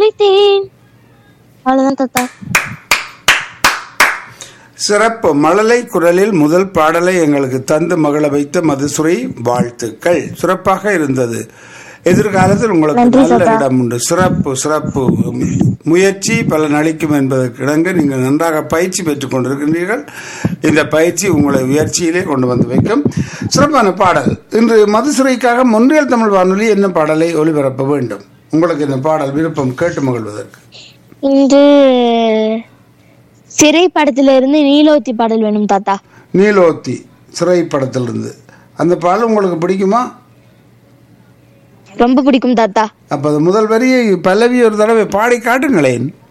வைத்தேன் அவ்வளவுதான் தாத்தா சிறப்பு மழலை குரலில் முதல் பாடலை எங்களுக்கு தந்து மகள வைத்த மதுசுரை வாழ்த்துக்கள் சிறப்பாக இருந்தது எதிர்காலத்தில் உங்களுக்கு நன்றி நல்ல தாத்தா. இடம் உண்டு சிறப்பு சிறப்பு முயற்சி பலன் அளிக்கும் என்பதற்கு இணங்க நீங்கள் நன்றாக பயிற்சி பெற்றுக் கொண்டிருக்கின்றீர்கள் இந்த பயிற்சி உங்களை உயர்ச்சியிலே கொண்டு வந்து வைக்கும் சிறப்பான பாடல் இன்று மதுசுரைக்காக மொன்றியல் தமிழ் வானொலி என்ன பாடலை ஒளிபரப்ப வேண்டும் உங்களுக்கு இந்த பாடல் விருப்பம் கேட்டு மகிழ்வதற்கு இன்று சிறை படத்துல இருந்து நீலோத்தி பாடல் வேணும் தாத்தா நீலோத்தி சிறை படத்திலிருந்து அந்த பாடல் உங்களுக்கு பிடிக்குமா ரொம்ப பிடிக்கும் தாத்தா அப்ப அது முதல் வரியை பல்லவி ஒரு தடவை பாடி காட்டுங்களேன்